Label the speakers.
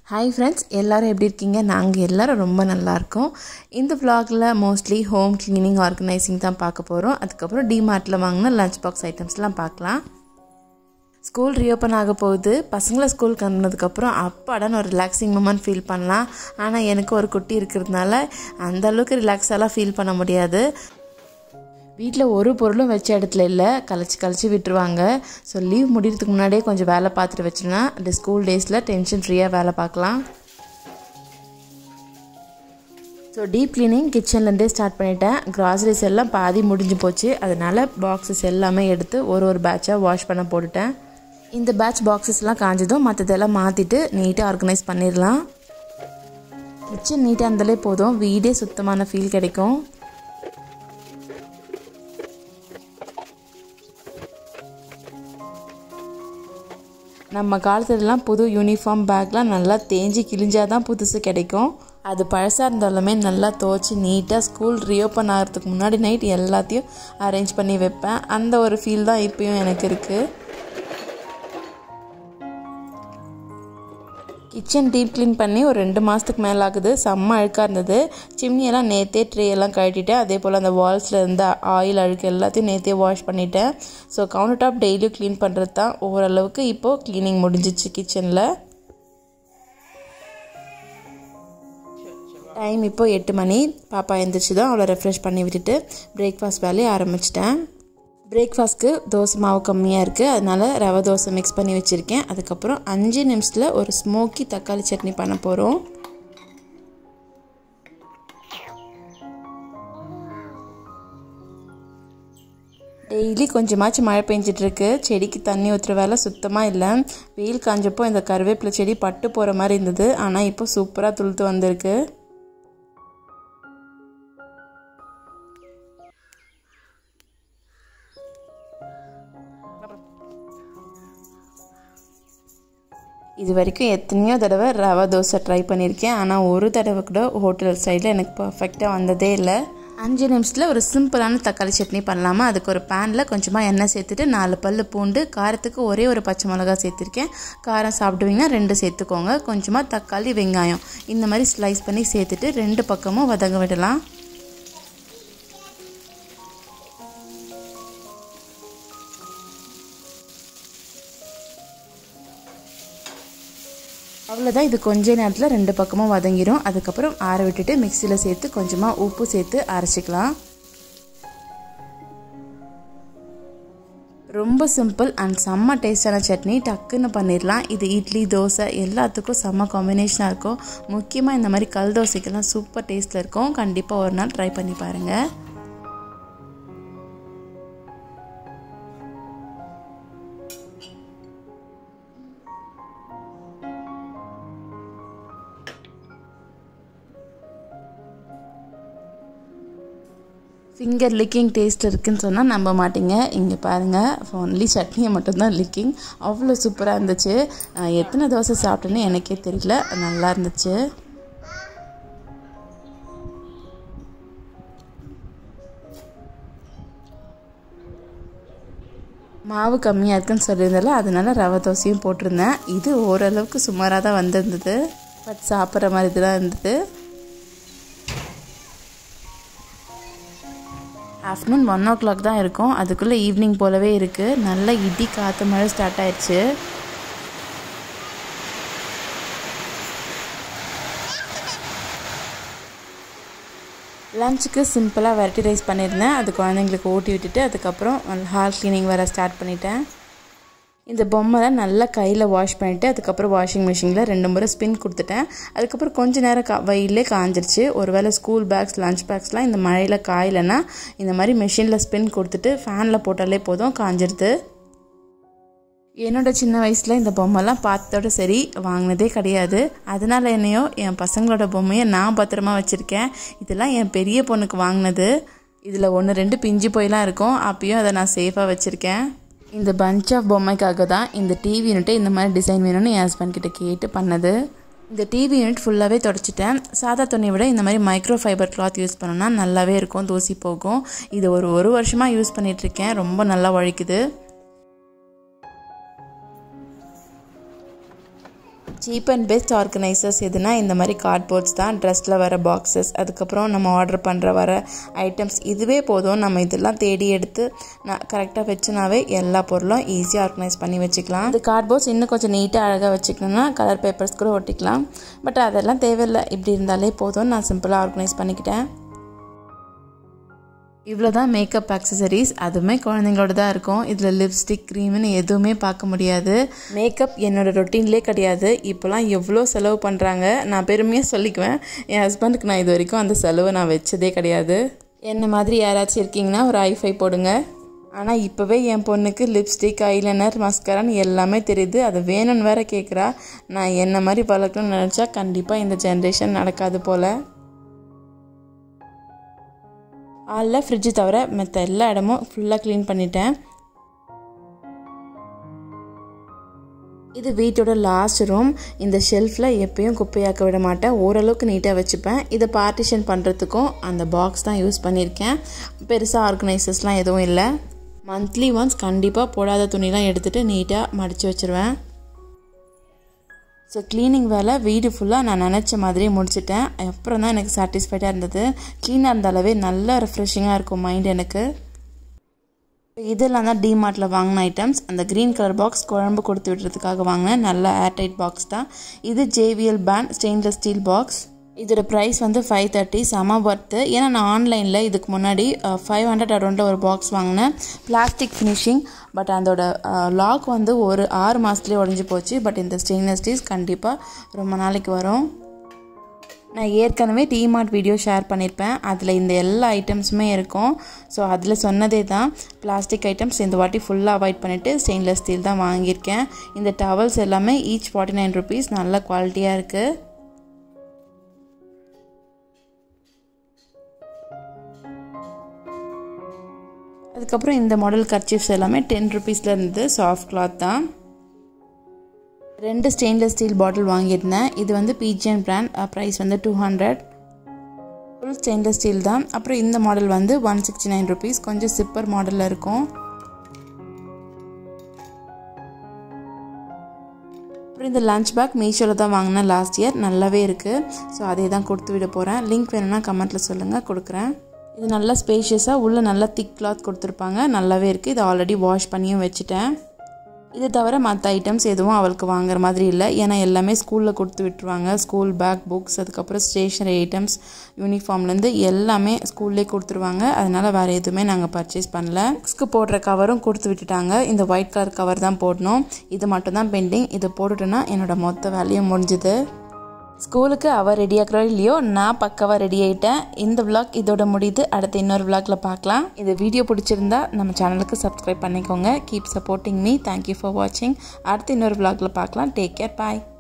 Speaker 1: hi friends எல்லோரும் எப்படி இருக்கீங்க நாங்கள் எல்லோரும் ரொம்ப நல்லா இருக்கோம் இந்த vlogல மோஸ்ட்லி ஹோம் க்ளீனிங் ஆர்கனைசிங் தான் பார்க்க போகிறோம் அதுக்கப்புறம் டிமார்ட்டில் வாங்கின லஞ்ச் பாக்ஸ் ஐட்டம்ஸ்லாம் பார்க்கலாம் ஸ்கூல் ரீஓப்பன் ஆக போகுது பசங்களை ஸ்கூலுக்கு அனுப்புனதுக்கப்புறம் அப்பாடான்னு ஒரு ரிலாக்ஸிங் மூமெண்ட் ஃபீல் பண்ணலாம் ஆனால் எனக்கு ஒரு குட்டி இருக்கிறதுனால அந்த அளவுக்கு ரிலாக்ஸாலாம் ஃபீல் பண்ண முடியாது வீட்டில் ஒரு பொருளும் வச்ச இடத்துல இல்லை கழிச்சு கழிச்சு விட்டுருவாங்க ஸோ லீவ் முடியறதுக்கு முன்னாடியே கொஞ்சம் வேலை பார்த்துட்டு வச்சோன்னா இந்த ஸ்கூல் டேஸில் டென்ஷன் ஃப்ரீயாக வேலை பார்க்கலாம் ஸோ டீப் க்ளீனிங் கிச்சன்லேருந்தே ஸ்டார்ட் பண்ணிட்டேன் கிராசரிஸ் எல்லாம் பாதி முடிஞ்சு போச்சு அதனால் பாக்ஸஸ் எல்லாமே எடுத்து ஒரு ஒரு பேட்சாக வாஷ் பண்ண போட்டுட்டேன் இந்த பேட்ச் பாக்ஸஸ்லாம் காஞ்சதும் மற்றதெல்லாம் மாற்றிட்டு நீட்டாக ஆர்கனைஸ் பண்ணிடலாம் கிச்சன் நீட்டாக இருந்தாலே போதும் வீடே சுத்தமான ஃபீல் கிடைக்கும் நம்ம காலத்துலலாம் புது யூனிஃபார்ம் பேக்லாம் நல்லா தேஞ்சு கிழிஞ்சாதான் புதுசு கிடைக்கும் அது பழசாக இருந்தாலுமே நல்லா துவச்சி நீட்டாக ஸ்கூல் ரீஓப்பன் ஆகிறதுக்கு முன்னாடி நைட் எல்லாத்தையும் அரேஞ்ச் பண்ணி வைப்பேன் அந்த ஒரு ஃபீல் தான் இப்பயும் எனக்கு இருக்குது கிச்சன் டீப் க்ளீன் பண்ணி ஒரு ரெண்டு மாதத்துக்கு மேலே ஆகுது செம்ம அழுக்காக இருந்தது சிம்னியெல்லாம் நேற்றே ட்ரே எல்லாம் கழட்டிட்டேன் அதே போல் அந்த வால்ஸில் இருந்த ஆயில் அழுக்கு எல்லாத்தையும் நேற்றே வாஷ் பண்ணிட்டேன் ஸோ கவுண்டர் டாப் டெய்லியும் க்ளீன் பண்ணுறது தான் ஓரளவுக்கு இப்போது க்ளீனிங் முடிஞ்சிச்சு கிச்சனில் டைம் இப்போ எட்டு மணி பாப்பா எழுந்திரிச்சு தான் அவளை ரெஃப்ரெஷ் பண்ணி விட்டுட்டு பிரேக்ஃபாஸ்ட் வேலையை ஆரம்பிச்சிட்டேன் பிரேக்ஃபாஸ்ட்க்கு தோசை மாவு கம்மியாக இருக்குது அதனால் ரவை தோசை மிக்ஸ் பண்ணி வச்சுருக்கேன் அதுக்கப்புறம் அஞ்சு நிமிஷத்தில் ஒரு ஸ்மோக்கி தக்காளி சட்னி பண்ண போகிறோம் டெய்லி கொஞ்சமாச்சும் மழை பெஞ்சிட்ருக்கு செடிக்கு தண்ணி ஊற்றுற வேலை சுத்தமாக இல்லை வெயில் காஞ்சப்போ இந்த கருவேப்பிலை செடி பட்டு போகிற மாதிரி இருந்தது ஆனால் இப்போ சூப்பராக துளுத்து வந்திருக்கு இது வரைக்கும் எத்தனையோ தடவை ரவா தோசை ட்ரை பண்ணியிருக்கேன் ஆனால் ஒரு தடவை கூட ஹோட்டல் சைடில் எனக்கு பர்ஃபெக்டாக வந்ததே இல்லை அஞ்சு நிமிஷத்தில் ஒரு சிம்பிளான தக்காளி சட்னி பண்ணலாமா அதுக்கு ஒரு பேனில் கொஞ்சமாக எண்ணெய் சேர்த்துட்டு நாலு பல் பூண்டு காரத்துக்கு ஒரே ஒரு பச்சை மிளகா சேர்த்துருக்கேன் காரம் சாப்பிடுவீங்கன்னா ரெண்டு சேர்த்துக்கோங்க கொஞ்சமாக தக்காளி வெங்காயம் இந்த மாதிரி ஸ்லைஸ் பண்ணி சேர்த்துட்டு ரெண்டு பக்கமும் வதங்க விடலாம் அவ்வளோதான் இது கொஞ்ச நேரத்தில் ரெண்டு பக்கமும் வதங்கிடும் அதுக்கப்புறம் ஆற விட்டுட்டு மிக்சியில் சேர்த்து கொஞ்சமாக உப்பு சேர்த்து அரைச்சிக்கலாம் ரொம்ப சிம்பிள் அண்ட் செம்ம டேஸ்டான சட்னி டக்குன்னு பண்ணிடலாம் இது இட்லி தோசை எல்லாத்துக்கும் செம்ம காம்பினேஷனாக இருக்கும் முக்கியமாக இந்த மாதிரி கல் தோசைக்கெல்லாம் சூப்பர் டேஸ்ட்டில் இருக்கும் கண்டிப்பாக ஒரு நாள் ட்ரை பண்ணி பாருங்கள் ஃபிங்கர் லிக்கிங் டேஸ்ட் இருக்குன்னு சொன்னால் நம்ப மாட்டீங்க இங்கே பாருங்கள் ஒன்லி சட்னியை மட்டும்தான் லிக்கிங் அவ்வளோ சூப்பராக இருந்துச்சு எத்தனை தோசை சாப்பிட்டேன்னு எனக்கே தெரியல நல்லா இருந்துச்சு மாவு கம்மியாக இருக்குன்னு சொல்லியிருந்தால அதனால ரவை தோசையும் போட்டிருந்தேன் இது ஓரளவுக்கு சுமாராக தான் வந்திருந்தது பட் சாப்பிட்ற மாதிரி தான் இருந்தது ஆஃப்டர்நூன் ஒன் ஓ கிளாக் தான் இருக்கும் அதுக்குள்ளே ஈவினிங் போலவே இருக்குது நல்ல இடி காற்று மழை ஸ்டார்ட் ஆயிடுச்சு லஞ்சுக்கு சிம்பிளாக வெரைட்டி ரைஸ் பண்ணியிருந்தேன் அது குழந்தைங்களுக்கு ஊட்டி விட்டுட்டு அதுக்கப்புறம் ஹால் க்ளீனிங் வர ஸ்டார்ட் பண்ணிட்டேன் இந்த பொம்மை தான் நல்லா கையில் வாஷ் பண்ணிவிட்டு அதுக்கப்புறம் வாஷிங் மிஷினில் ரெண்டு முறை ஸ்பின் கொடுத்துட்டேன் அதுக்கப்புறம் கொஞ்ச நேரம் கா வெயிலே காஞ்சிருச்சு ஒருவேளை ஸ்கூல் பேக்ஸ் லஞ்ச் பேக்ஸ்லாம் இந்த மழையில் காயலைன்னா இந்த மாதிரி மிஷினில் ஸ்பின் கொடுத்துட்டு ஃபேனில் போட்டாலே போதும் காஞ்சிருது என்னோட சின்ன வயசில் இந்த பொம்மைலாம் பார்த்ததோட சரி வாங்கினதே கிடையாது அதனால் என்னையோ என் பசங்களோட பொம்மையை நான் பத்திரமா வச்சுருக்கேன் இதெல்லாம் என் பெரிய பொண்ணுக்கு வாங்கினது இதில் ஒன்று ரெண்டு பிஞ்சு போயெலாம் இருக்கும் அப்பயும் அதை நான் சேஃபாக வச்சுருக்கேன் இந்த பஞ்ச் ஆஃப் பொம்மைக்காக தான் இந்த டிவி யூனிட்டை இந்த மாதிரி டிசைன் வேணும்னு என் ஹஸ்பண்ட் கிட்ட கேட்டு பண்ணது இந்த டிவி யூனிட் ஃபுல்லாகவே தொடச்சிட்டேன் சாதா துணியை விட இந்த மாதிரி மைக்ரோ ஃபைபர் கிளாத் யூஸ் பண்ணோன்னா நல்லாவே இருக்கும் தூசி போகும் இது ஒரு ஒரு வருஷமாக யூஸ் பண்ணிகிட்ருக்கேன் ரொம்ப நல்லா உழைக்குது சீப் அண்ட் பெஸ்ட் ஆர்கனைசர்ஸ் எதுனா இந்த மாதிரி கார்ட்போர்ட்ஸ் தான் ட்ரெஸ்ஸில் வர பாக்ஸஸ் அதுக்கப்புறம் நம்ம ஆர்டர் பண்ணுற வர ஐட்டம்ஸ் இதுவே போதும் நம்ம இதெல்லாம் தேடி எடுத்து நான் கரெக்டாக வச்சுனாவே எல்லா பொருளும் ஈஸியாக ஆர்கனைஸ் பண்ணி வச்சுக்கலாம் இந்த கார்ட்போர்ட்ஸ் இன்னும் கொஞ்சம் நீட்டாக அழகாக வச்சுக்கணும்னா கலர் பேப்பர்ஸ் கூட ஒட்டிக்கலாம் பட் அதெல்லாம் தேவையில்லை இப்படி இருந்தாலே போதும் நான் சிம்பிளாக ஆர்கனைஸ் பண்ணிக்கிட்டேன் இவ்வளோ தான் மேக்கப் அக்சசரிஸ் அதுவுமே குழந்தைங்களோட தான் இருக்கும் இதில் லிப்ஸ்டிக் க்ரீம்னு எதுவுமே பார்க்க முடியாது மேக்கப் என்னோட ரொட்டீன்லேயே கிடையாது இப்போலாம் எவ்வளோ செலவு பண்ணுறாங்க நான் பெருமையாக சொல்லிக்குவேன் என் ஹஸ்பண்டுக்கு நான் இது வரைக்கும் அந்த செலவை நான் வச்சதே கிடையாது என்ன மாதிரி யாராச்சும் இருக்கீங்கன்னா ஒரு ஐஃபை போடுங்க ஆனால் இப்போவே என் பொண்ணுக்கு லிப்ஸ்டிக் ஐலைனர் மஸ்கரான்னு எல்லாமே தெரியுது அது வேணும்னு வேற கேட்குறா நான் என்ன மாதிரி வளர்க்கணும்னு நினச்சா கண்டிப்பாக இந்த ஜென்ரேஷன் நடக்காது போல் ஆளில் ஃப்ரிட்ஜு தவிர மற்ற எல்லா இடமும் ஃபுல்லாக க்ளீன் பண்ணிட்டேன் இது வீட்டோட லாஸ்ட் ரூம் இந்த ஷெல்ஃபில் எப்பயும் குப்பையாக்க விட மாட்டேன் ஓரளவுக்கு நீட்டாக வச்சுப்பேன் இதை பார்ட்டிஷன் பண்ணுறதுக்கும் அந்த பாக்ஸ் தான் யூஸ் பண்ணியிருக்கேன் பெருசாக ஆர்கனைசர்ஸ்லாம் எதுவும் இல்லை மந்த்லி ஒன்ஸ் கண்டிப்பாக போடாத துணிலாம் எடுத்துகிட்டு நீட்டாக மடித்து வச்சுருவேன் ஸோ க்ளீனிங் வேலை வீடு ஃபுல்லாக நான் நினச்ச மாதிரியே முடிச்சிட்டேன் அப்புறம் தான் எனக்கு சாட்டிஸ்ஃபைடாக இருந்தது க்ளீனாக இருந்தாலவே நல்லா ரெஃப்ரெஷிங்காக இருக்கும் மைண்ட் எனக்கு இதெல்லாம் தான் டிமார்ட்டில் வாங்கின ஐட்டம்ஸ் அந்த க்ரீன் கலர் பாக்ஸ் குழம்பு கொடுத்து விடுறதுக்காக வாங்கினேன் நல்ல ஏர்டைட் பாக்ஸ் தான் இது JVL band stainless steel box இதோட ப்ரைஸ் வந்து ஃபைவ் தேர்ட்டி செம ஒர்த்து ஏன்னா நான் ஆன்லைனில் இதுக்கு முன்னாடி ஃபைவ் ஹண்ட்ரட் அரௌண்டில் ஒரு பாக்ஸ் வாங்கினேன் பிளாஸ்டிக் ஃபினிஷிங் பட் அதோட லாக் வந்து ஒரு ஆறு மாதத்துலேயே உடஞ்சி போச்சு பட் இந்த ஸ்டெயின்லெஸ் ஸ்டீல்ஸ் கண்டிப்பாக ரொம்ப நாளைக்கு வரும் நான் ஏற்கனவே டிமார்ட் வீடியோ ஷேர் பண்ணியிருப்பேன் அதில் இந்த எல்லா ஐட்டம்ஸுமே இருக்கும் ஸோ அதில் சொன்னதே தான் பிளாஸ்டிக் ஐட்டம்ஸ் இந்த வாட்டி ஃபுல்லாக அவாய்ட் பண்ணிவிட்டு ஸ்டெயின்லெஸ் ஸ்டீல் தான் வாங்கியிருக்கேன் இந்த டவல்ஸ் எல்லாமே ஈச் ஃபார்ட்டி நைன் ருபீஸ் நல்ல குவாலிட்டியாக இருக்குது அதுக்கப்புறம் இந்த மாடல் கர்ச்சீஃப்ஸ் எல்லாமே டென் ருபீஸில் இருந்து சாஃப்ட் கிளாத் தான் ரெண்டு ஸ்டெயின்லெஸ் ஸ்டீல் பாட்டில் வாங்கியிருந்தேன் இது வந்து பிஜிஎன் பிராண்ட் ப்ரைஸ் வந்து two hundred full stainless steel தான் அப்புறம் இந்த மாடல் வந்து ஒன் சிக்ஸ்டி நைன் ருபீஸ் கொஞ்சம் சிப்பர் மாடலில் இருக்கும் அப்புறம் இந்த லஞ்ச் பேக் மீஷோவில் தான் வாங்கினேன் லாஸ்ட் இயர் நல்லாவே இருக்குது ஸோ அதே தான் கொடுத்து விட போகிறேன் லிங்க் வேணும்னா கமெண்ட்டில் சொல்லுங்கள் கொடுக்குறேன் இது நல்லா ஸ்பேஷியஸாக உள்ளே நல்லா திக் கிளாத் கொடுத்துருப்பாங்க நல்லாவே இருக்குது இது ஆல்ரெடி வாஷ் பண்ணியும் வச்சுட்டேன் இது தவிர மற்ற ஐட்டம்ஸ் எதுவும் அவளுக்கு வாங்குற மாதிரி இல்லை ஏன்னா எல்லாமே ஸ்கூலில் கொடுத்து விட்டுருவாங்க ஸ்கூல் பேக் புக்ஸ் அதுக்கப்புறம் ஸ்டேஷனரி ஐட்டம்ஸ் யூனிஃபார்ம்லேருந்து எல்லாமே ஸ்கூல்லேயே கொடுத்துருவாங்க அதனால் வேறு எதுவுமே நாங்கள் பர்ச்சேஸ் பண்ணல புக்ஸ்க்கு போடுற கவரும் கொடுத்து விட்டுட்டாங்க இந்த ஒயிட் கலர் கவர் தான் போடணும் இது மட்டும் தான் பெண்டிங் இது போட்டுட்டோன்னா என்னோடய மொத்த வேலையும் முடிஞ்சுது ஸ்கூலுக்கு அவள் ரெடி ஆகிறோ இல்லையோ நான் பக்கவாக ரெடி ஆகிட்டேன் இந்த விளாக் இதோட முடியுது அடுத்த இன்னொரு விளாக்ல பார்க்கலாம் இந்த வீடியோ பிடிச்சிருந்தா நம்ம சேனலுக்கு சப்ஸ்கிரைப் பண்ணிக்கோங்க keep supporting me thank you for வாட்சிங் அடுத்த இன்னொரு விளாக்ல பார்க்கலாம் டேக் கேர் பாய்